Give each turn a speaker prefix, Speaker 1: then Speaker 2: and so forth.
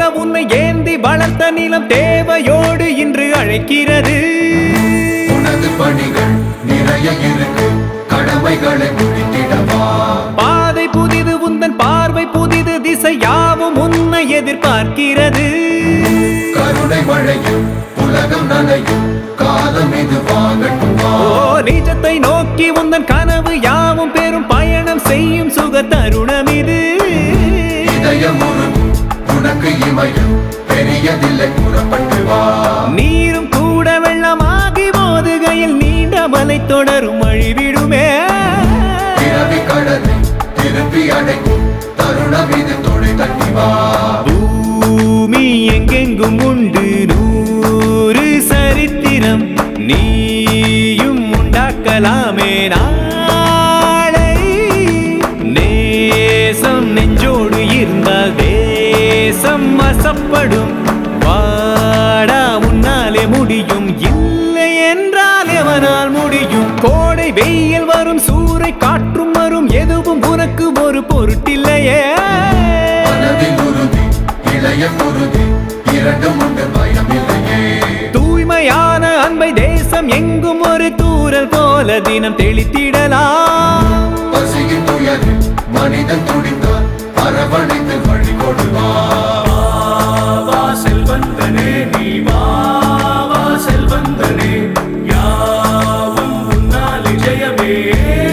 Speaker 1: உன்னை ஏந்தி வளர்த்த நிலம் தேவையோடு இன்று அழைக்கிறது
Speaker 2: உனது பணிகள் நிறைய இருக்கு கடமைகளை முடித்திடவா
Speaker 1: பாதை புதிது உந்தன் பார்வை புதிது திசை யாவும் உன்னை எதிர்பார்க்கிறது
Speaker 2: கருணை மழையும் உலகம் நனையும் காலம் இது வாங்கட்டும் வா
Speaker 1: ஓ நிஜத்தை நோக்கி உந்தன் கனவு யாவும் பெரும் பயணம் செய்யும் சுக தருணம் இது
Speaker 2: இதயம் உருகும் உனக்கு இமயம் பெரியதில்லை புறப்பட்டு வா
Speaker 1: நீரும் கூட வெள்ளமாகி மோதுகையில் நீண்ட மலை தொடரும் அழிவிடுமே
Speaker 2: பிறவி கடலை திருப்பி அடைக்கும் தருணம் இது தொலை தட்டி வா
Speaker 1: பூமி எங்கெங்கும் உண்டு நூறு சரித்திரம் நீயும் உண்டாக்கலாமே நாளை நேசம் நெஞ்சோடு இருந்தால் தேசம் வசப்படும் வாடா உன்னாலே முடியும் இல்லை என்றால் எவனால் முடியும் கோடை வெயில் வரும் சூறை காற்றும் வரும் எதுவும் உனக்கு ஒரு பொருட்டில்லையே
Speaker 2: மனதில் உறுதி இளைய குருதி இரண்டும் உண்டு பயமில்லையே
Speaker 1: தூய்மையான அன்பை தேசம் எங்கும் ஒரு தூரல் போல தினம் தெளித்திடலாம்
Speaker 2: பசியின் துயரில் மனிதன் துடித்தால் அரவணைத்து வழி கொடுவா
Speaker 3: வா செல்வந்தனே நீ வா வா செல்வந்தனே யாவும் உன்னால் ஜெயமே